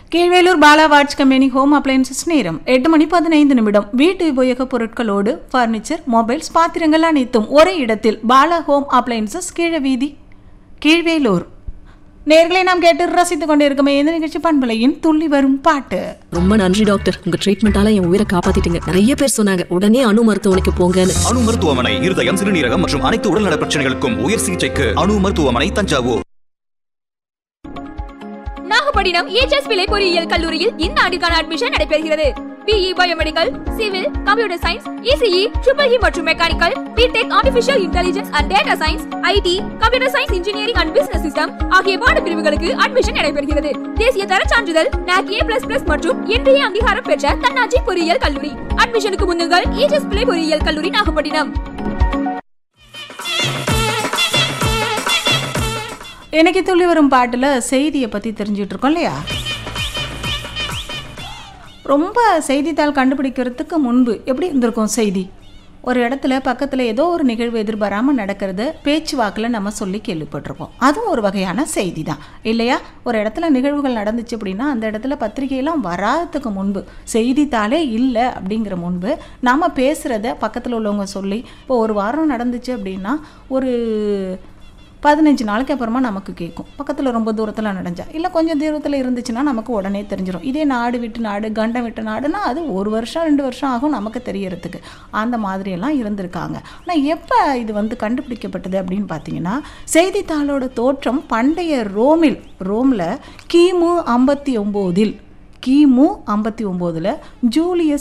Kilvelur Bala watch company home appliances நேரம் எட்டு மணி பதினைந்து நிமிடம் வீட்டு உபயோகப் பொருட்களோடு ஃபர்னிச்சர் மொபைல்ஸ் பாத்திரங்கள் அனைத்தும் ஒரே இடத்தில் பாலா ஹோம் அப்ளையன்சஸ் கீழவீதி கீழ்வேலூர் நேர்களை நாம் கேட்டு ரசித்துக் கொண்டிருக்கோமே இந்த நிகழ்ச்சி பண்பலையின் துள்ளி வரும் பாட்டு ரொம்ப நன்றி டாக்டர் உங்க ட்ரீட்மெண்டால என் உயிரை காப்பாத்திட்டீங்க நிறைய பேர் சொன்னாங்க உடனே அணு மருத்துவமனைக்கு போங்கன்னு அணு மருத்துவமனை இருதயம் சிறுநீரகம் மற்றும் அனைத்து உடல்நல பிரச்சனைகளுக்கும் உயர் சிகிச்சைக்கு அணு மருத்துவமனை தஞ்சாவூர் நாகப்பட்டினம் ஏச்எஸ் பிள்ளை பொறியியல் கல்லூரியில் இந்த ஆண்டுக்கான அட்மிஷன் நடைபெறுகிறது BE biomedical civil computer science ECE triple E மற்றும் mechanical BTech artificial intelligence and data science IT computer science engineering and business system ஆகிய பாடப்பிரிவுகளுக்கு அட்மிஷன் நடைபெறுகிறது தேசிய தர சான்றிதழ் NAC A++ மற்றும் இன்றைய அங்கீகாரம் பெற்ற தன்னாட்சி பொறியியல் கல்லூரி அட்மிஷனுக்கு முன்னுங்கள் ஏச்எஸ் பிள்ளை பொறியியல் கல்லூரி நாகப்பட்டினம் இன்னைக்கு துள்ளி வரும் பாட்டில் செய்தியை பற்றி தெரிஞ்சுட்டு இருக்கோம் இல்லையா ரொம்ப செய்தித்தாள் கண்டுபிடிக்கிறதுக்கு முன்பு எப்படி இருந்திருக்கும் செய்தி ஒரு இடத்துல பக்கத்தில் ஏதோ ஒரு நிகழ்வு எதிர்பாராமல் நடக்கிறது பேச்சுவாக்கில் நம்ம சொல்லி கேள்விப்பட்டிருப்போம் அதுவும் ஒரு வகையான செய்தி தான் இல்லையா ஒரு இடத்துல நிகழ்வுகள் நடந்துச்சு அப்படின்னா அந்த இடத்துல பத்திரிகையெல்லாம் வராததுக்கு முன்பு செய்தித்தாளே இல்லை அப்படிங்கிற முன்பு நாம் பேசுகிறத பக்கத்தில் உள்ளவங்க சொல்லி இப்போ ஒரு வாரம் நடந்துச்சு அப்படின்னா ஒரு பதினஞ்சு நாளைக்கு அப்புறமா நமக்கு கேட்கும் பக்கத்தில் ரொம்ப தூரத்தில் நடந்தா இல்லை கொஞ்சம் தூரத்தில் இருந்துச்சுன்னா நமக்கு உடனே தெரிஞ்சிடும் இதே நாடு விட்டு நாடு கண்டம் விட்டு நாடுனா அது ஒரு வருஷம் ரெண்டு வருஷம் ஆகும் நமக்கு தெரியறதுக்கு அந்த மாதிரியெல்லாம் இருந்திருக்காங்க ஆனால் எப்போ இது வந்து கண்டுபிடிக்கப்பட்டது அப்படின்னு பார்த்தீங்கன்னா செய்தித்தாளோட தோற்றம் பண்டைய ரோமில் ரோமில் கிமு ஐம்பத்தி ஒம்போதில் கிமு ஐம்பத்தி ஒம்போதில் ஜூலியஸ்